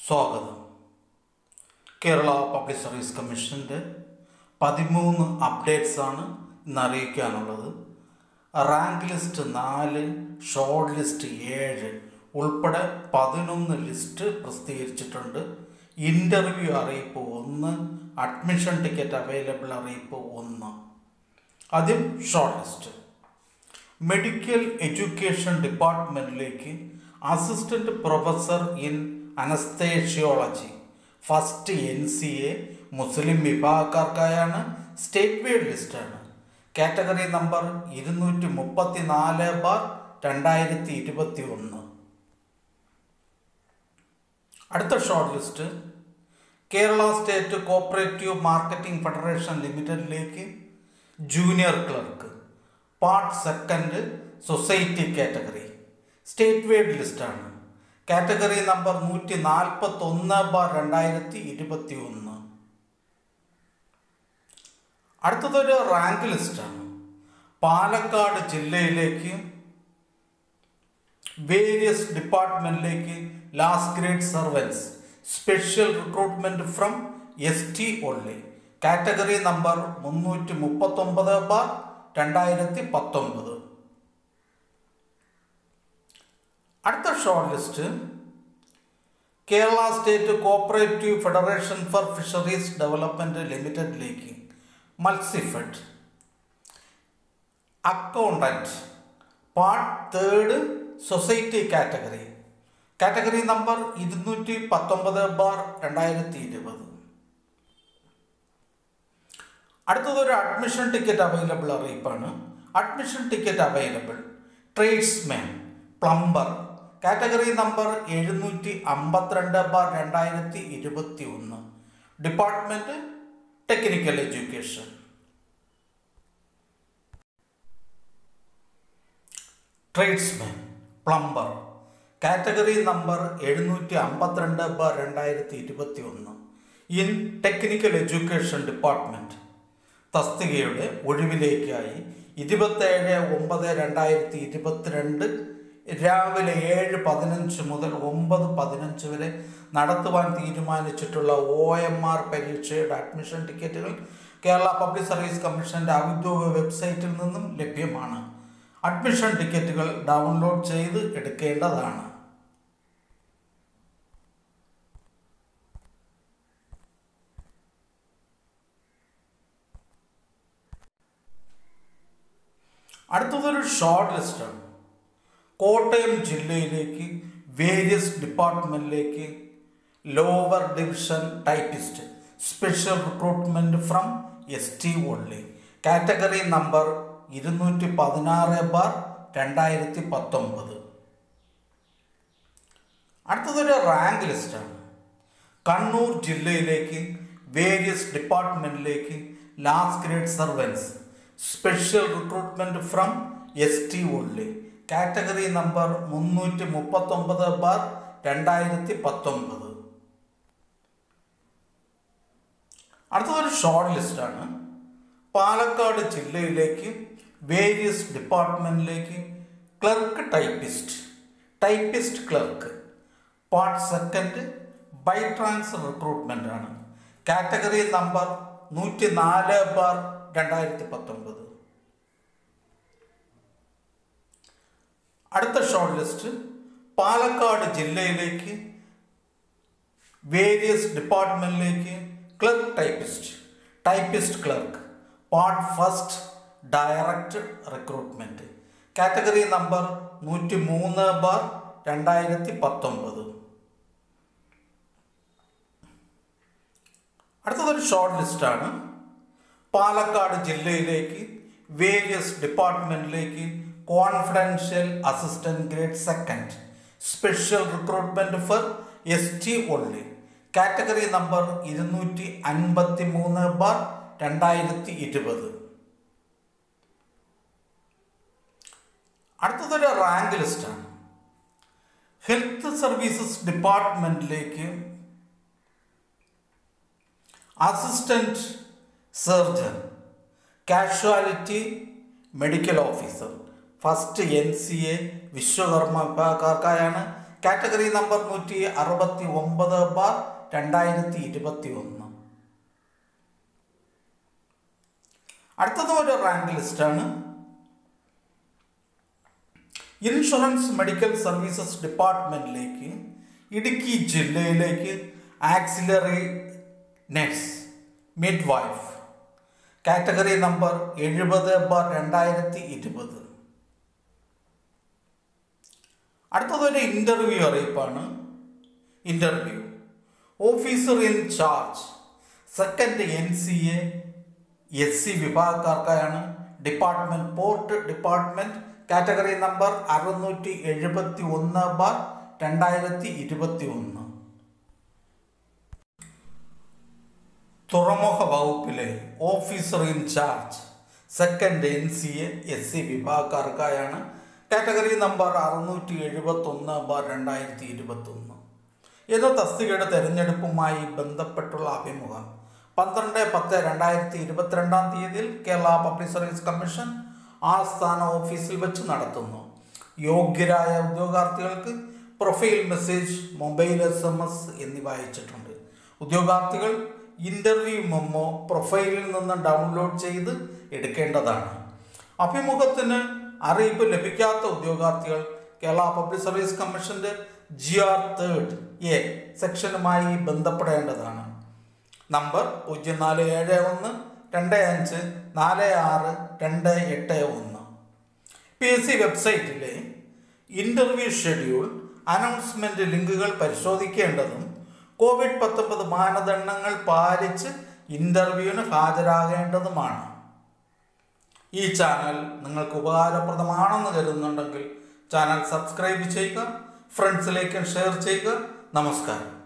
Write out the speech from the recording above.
സ്വാഗതം Kerala public service കമ്മീഷൻ്റെ പതിമൂന്ന് അപ്ഡേറ്റ്സ് ആണ് ഇന്ന് അറിയിക്കാനുള്ളത് റാങ്ക് ലിസ്റ്റ് നാല് ഷോർട്ട് ലിസ്റ്റ് ഏഴ് ഉൾപ്പെടെ പതിനൊന്ന് ലിസ്റ്റ് പ്രസിദ്ധീകരിച്ചിട്ടുണ്ട് ഇൻ്റർവ്യൂ അറിയിപ്പ് ഒന്ന് അഡ്മിഷൻ ടിക്കറ്റ് അവൈലബിൾ അറിയിപ്പ് ഒന്ന് ആദ്യം ഷോർട്ട് ലിസ്റ്റ് മെഡിക്കൽ എഡ്യൂക്കേഷൻ ഡിപ്പാർട്ട്മെൻറ്റിലേക്ക് assistant professor in anaesthesiology first N C A മുസ്ലിം വിഭാഗക്കാർക്കായാണ് സ്റ്റേറ്റ് വൈഡ് ലിസ്റ്റാണ് കാറ്റഗറി നമ്പർ ഇരുന്നൂറ്റി മുപ്പത്തി നാല് ബാർ രണ്ടായിരത്തി ഇരുപത്തി ഒന്ന് അടുത്ത short list Kerala state cooperative marketing federation ലിമിറ്റഡിലേക്ക് junior clerk part second society category state wide ലിസ്റ്റാണ് കാറ്റഗറി നമ്പർ നൂറ്റി നാൽപ്പത്തി ഒന്ന് ബാർ രണ്ടായിരത്തി ഇരുപത്തി ഒന്ന് അടുത്തതൊരു റാങ്ക് ലിസ്റ്റാണ് പാലക്കാട് ജില്ലയിലേക്ക് വേരിയസ് ഡിപ്പാർട്ട്മെന്റിലേക്ക് last grade servants special recruitment from S T only category number മുന്നൂറ്റി മുപ്പത്തൊമ്പത് ബാർ രണ്ടായിരത്തി പത്തൊമ്പത് അടുത്ത short list Kerala state cooperative federation for fisheries development ലിമിറ്റഡിലേക്ക് Matsyafed accountant part third society category category number ഇരുന്നൂറ്റി പത്തൊമ്പത് ബാർ രണ്ടായിരത്തി ഇരുപത് അടുത്തതൊരു അഡ്മിഷൻ ടിക്കറ്റ് അവൈലബിൾ അറിയിപ്പാണ് admission ticket available tradesman plumber category number എഴുന്നൂറ്റി അമ്പത്തിരണ്ട് ബാർ രണ്ടായിരത്തി ഇരുപത്തി ഒന്ന് department technical education tradesman plumber category number എഴുന്നൂറ്റി അമ്പത്തിരണ്ട് ബാർ രണ്ടായിരത്തി ഇരുപത്തി ഒന്ന് ഇൻ ടെക്നിക്കൽ എഡ്യൂക്കേഷൻ ഡിപ്പാർട്ട്മെൻറ്റ് തസ്തികയുടെ ഒഴിവിലേക്കായി ഇരുപത്തേഴ് ഒമ്പത് രണ്ടായിരത്തി ഇരുപത്തിരണ്ട് രാവിലെ ഏഴ് പതിനഞ്ച് മുതൽ ഒമ്പത് പതിനഞ്ച് വരെ നടത്തുവാൻ തീരുമാനിച്ചിട്ടുള്ള ഒ എം ആർ പരീക്ഷയുടെ അഡ്മിഷൻ ടിക്കറ്റുകൾ കേരള പബ്ലിക് സർവീസ് കമ്മീഷൻ്റെ ഔദ്യോഗിക വെബ്സൈറ്റിൽ നിന്നും ലഭ്യമാണ് അഡ്മിഷൻ ടിക്കറ്റുകൾ ഡൗൺലോഡ് ചെയ്ത് എടുക്കേണ്ടതാണ് അടുത്തതൊരു ഷോർട്ട് ലിസ്റ്റാണ് കോട്ടയം ജില്ലയിലേക്ക് വേരിയസ് ഡിപ്പാർട്ട്മെൻറ്റിലേക്ക് lower division typist special recruitment from S T only category number ഇരുന്നൂറ്റി പതിനാറ് ബാർ രണ്ടായിരത്തി പത്തൊമ്പത് അടുത്തതൊരു റാങ്ക് ലിസ്റ്റാണ് കണ്ണൂർ ജില്ലയിലേക്ക് വേരിയസ് ഡിപ്പാർട്ട്മെൻറ്റിലേക്ക് last grade servants special recruitment from S T only category number മുന്നൂറ്റി മുപ്പത്തൊമ്പത് ബാർ രണ്ടായിരത്തി പത്തൊമ്പത് അടുത്തതൊരു ഷോർട്ട് ലിസ്റ്റാണ് പാലക്കാട് ജില്ലയിലേക്ക് വേരിയസ് ഡിപ്പാർട്ട്മെൻറ്റിലേക്ക് clerk typist typist clerk part second by transfer recruitment ആണ് കാറ്റഗറി നമ്പർ നൂറ്റി നാല് ബാർ രണ്ടായിരത്തി പത്തൊമ്പത് അടുത്ത ഷോർട്ട് ലിസ്റ്റ് പാലക്കാട് ജില്ലയിലേക്ക് വേരിയസ് ഡിപ്പാർട്ട്മെൻറ്റിലേക്ക് clerk typist typist clerk part first direct recruitment category number നൂറ്റി മൂന്ന് ബാർ രണ്ടായിരത്തി പത്തൊമ്പത് അടുത്തതൊരു ഷോർട്ട് ലിസ്റ്റാണ് പാലക്കാട് ജില്ലയിലേക്ക് വേരിയസ് ഡിപ്പാർട്ട്മെൻറ്റിലേക്ക് confidential assistant grade second special recruitment for S T only category number ഇരുന്നൂറ്റി അൻപത്തി മൂന്ന് ബാർ രണ്ടായിരത്തി ഇരുപത് അടുത്തതൊരു റാങ്ക് ലിസ്റ്റാണ് ഹെൽത്ത് സർവീസസ് ഡിപ്പാർട്ട്മെൻറ്റിലേക്ക് assistant surgeon casualty medical officer first N C A Vishwakarma വിഭാഗക്കാർക്കായാണ് കാറ്റഗറി നമ്പർ നൂറ്റി അറുപത്തി ഒമ്പത് ബാർ രണ്ടായിരത്തി ഇരുപത്തി ഒന്ന് അടുത്തത് ഒരു റാങ്ക് ലിസ്റ്റാണ് ഇൻഷുറൻസ് മെഡിക്കൽ സർവീസസ് ഡിപ്പാർട്ട്മെന്റിലേക്ക് ഇടുക്കി ജില്ലയിലേക്ക് auxiliary nurse midwife category number എഴുപത് ബാർ രണ്ടായിരത്തി ഇരുപത് അടുത്തതൊരു ഇൻ്റർവ്യൂ അറിയിപ്പാണ് interview officer in charge second N C A S C വിഭാഗക്കാർക്കായാണ് department port department category number അറുന്നൂറ്റി എഴുപത്തി ഒന്ന് ബാർ രണ്ടായിരത്തി ഇരുപത്തി ഒന്ന് തുറമുഖ വകുപ്പിലെ officer in charge second N C A S C വിഭാഗക്കാർക്കായാണ് കാറ്റഗറി നമ്പർ അറുന്നൂറ്റി എഴുപത്തി ഒന്ന് ബാർ രണ്ടായിരത്തി ഇരുപത്തി ഒന്ന് എന്ന തസ്തികയുടെ തെരഞ്ഞെടുപ്പുമായി ബന്ധപ്പെട്ടുള്ള അഭിമുഖം പന്ത്രണ്ട് പത്ത് രണ്ടായിരത്തി ഇരുപത്തിരണ്ടാം തീയതിയിൽ കേരള പബ്ലിക് സർവീസ് കമ്മീഷൻ ആസ്ഥാന ഓഫീസിൽ വെച്ച് നടത്തുന്നു യോഗ്യരായ ഉദ്യോഗാർത്ഥികൾക്ക് profile message mobile S M S എന്നിവ അയച്ചിട്ടുണ്ട് ഉദ്യോഗാർത്ഥികൾ ഇൻ്റർവ്യൂ മെമ്മോ പ്രൊഫൈലിൽ നിന്ന് ഡൗൺലോഡ് ചെയ്ത് എടുക്കേണ്ടതാണ് അഭിമുഖത്തിന് അറിയിപ്പ് ലഭിക്കാത്ത ഉദ്യോഗാർത്ഥികൾ കേരള പബ്ലിക് സർവീസ് കമ്മീഷന്റെ ജി ആർ തേർഡ് എ സെക്ഷനുമായി ബന്ധപ്പെടേണ്ടതാണ് നമ്പർ പൂജ്യം നാല് ഏഴ് ഒന്ന് രണ്ട് അഞ്ച് നാല് ആറ് രണ്ട് എട്ട് ഒന്ന് പി എസ് സി വെബ്സൈറ്റിലെ ഇൻ്റർവ്യൂ ഷെഡ്യൂൾ അനൗൺസ്മെൻറ്റ് ലിങ്കുകൾ പരിശോധിക്കേണ്ടതും കോവിഡ് പത്തൊമ്പത് മാനദണ്ഡങ്ങൾ പാലിച്ച് ഇൻ്റർവ്യൂവിന് ഹാജരാകേണ്ടതുമാണ് ഈ ചാനൽ നിങ്ങൾക്ക് ഉപകാരപ്രദമാണെന്ന് കരുതുന്നുണ്ടെങ്കിൽ ചാനൽ സബ്സ്ക്രൈബ് ചെയ്യുക ഫ്രണ്ട്സിലേക്ക് ഷെയർ ചെയ്യുക നമസ്കാരം